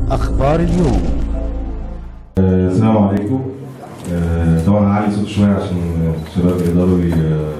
أخبار اليوم آه، السلام عليكم آه، طبعا هعلي صوت شويه عشان الشباب يقدروا ي-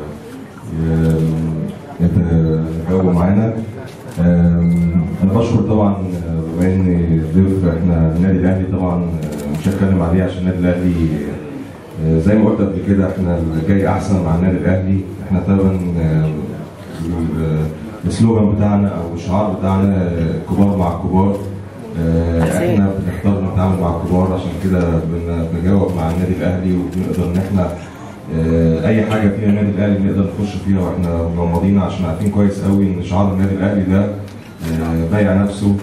ي- يتجاوبوا معانا آم، انا بشكر طبعا آه، بما اني ضيف احنا النادي الاهلي طبعا آه، مش هتكلم عليه عشان النادي الاهلي آه، زي ما قلت قبل كده احنا اللي جاي احسن مع النادي الاهلي احنا طبعا آه، ال- السلوجان بتاعنا او الشعار بتاعنا آه، كبار مع الكبار آه، احنا بنختار نتعامل مع الكبار عشان كده بنتجاوب مع النادي الاهلي وبنقدر ان احنا آه، اي حاجه فيها النادي الاهلي نقدر نخش فيها واحنا مغمضين عشان عارفين كويس قوي ان شعار النادي الاهلي ده آه، بايع نفسه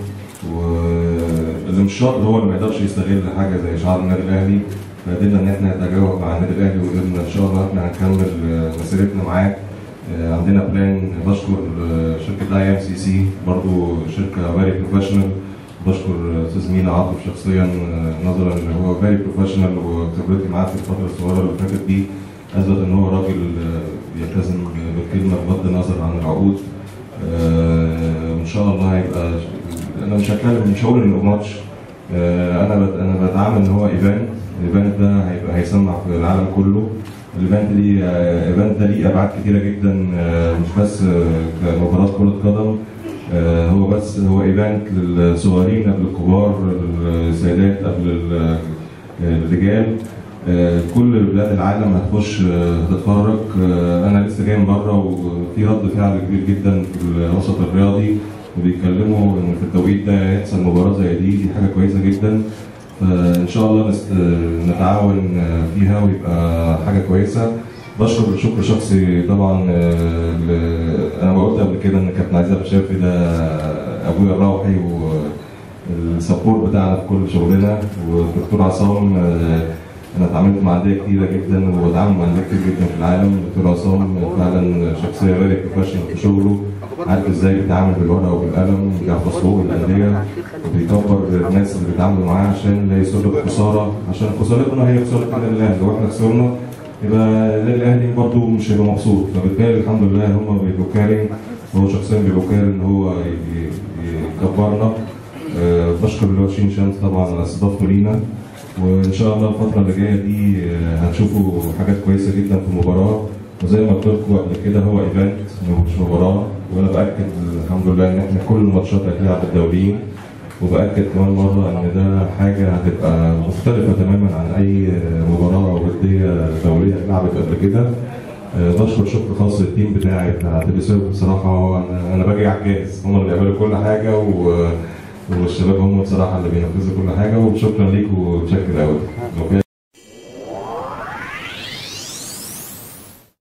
واللي مش شاطر هو اللي ما يقدرش يستغل حاجه زي شعار النادي الاهلي فقدرنا ان احنا نتجاوب مع النادي الاهلي وقدرنا ان شاء الله احنا هنكمل آه، مسيرتنا معاه آه، عندنا بلان بشكر آه، شركه اي ام سي سي برضه شركه فيري بروفيشنال بشكر استاذ مينا عاطف شخصيا آه، نظرا ان هو فيري بروفيشنال وخبرتي معاه في الفتره الصغيره اللي فاتت دي اثبت ان هو راجل آه، يلتزم بالكلمه بغض النظر عن العقود آه، وان شاء الله هيبقى انا مش هتكلم مش هقول انه ماتش آه، انا بت- انا بتعامل ان هو ايفنت الايفنت ده هيبقى هيسمع في العالم كله الايفنت ليه آه، الايفنت ده ليه ابعاد كتيره جدا آه، مش بس آه، كمباراه كره قدم آه، هو بس هو ايفنت للصغيرين قبل الكبار السيدات قبل ال- الرجال آه، كل بلاد العالم هتخش آه، هتتفرج آه، انا لسه جاي من بره وفي رد فعل كبير جدا في الوسط الرياضي وبيتكلموا ان في التوقيت ده يحصل مباراه زي دي دي حاجه كويسه جدا فان شاء الله نست... نتعاون آه، فيها ويبقى حاجه كويسه بشكر شكر شخصي طبعا آه، ل- انا قلت قبل كده ان كابتن عزيز الشافي ده ابويا الروحي والسبورت بتاعنا في كل شغلنا والدكتور عصام آه، انا اتعاملت مع انديه كتيره جدا وبتعامل مع انديه كتير جدا في العالم دكتور عصام فعلا شخصيه فيري بروفيشنال في شغله عارف ازاي بيتعامل بالورقه وبالقلم بيعرف سوق الانديه وبيكبر الناس اللي بيتعاملوا معاه عشان لا يصيبوا خساره عشان خسارتنا هي خساره النادي الاهلي لو احنا خسرنا يبقى النادي الاهلي برضه مش هيبقى مبسوط فبالتالي الحمد لله هم بيبقوا كارين هو شخصيا بيبقوا كارين ان هو ي- ي- يكبرنا آه، بشكر اللي هو شين شمس طبعا على استضافته لينا وان شاء الله الفتره اللي جايه دي آه، هتشوفوا حاجات كويسه جدا في المباراه وزي ما قلت لكم قبل كده هو ايفنت مش مباراه وانا باكد الحمد لله ان احنا كل الماتشات هتلعب بالدوليين وباكد كمان مره ان ده حاجه هتبقى مختلفه تماما عن اي مباراه وديه دوليه اتلعبت قبل كده آه، بشكر شكر خاص للتيم بتاعي بتاع تلفزيون بصراحه هو انا انا باجي على الجاهز هم اللي بيعملوا كل حاجه و والشباب هم بصراحه اللي بينفذوا كل حاجه وشكرا ليكم ومتشكر قوي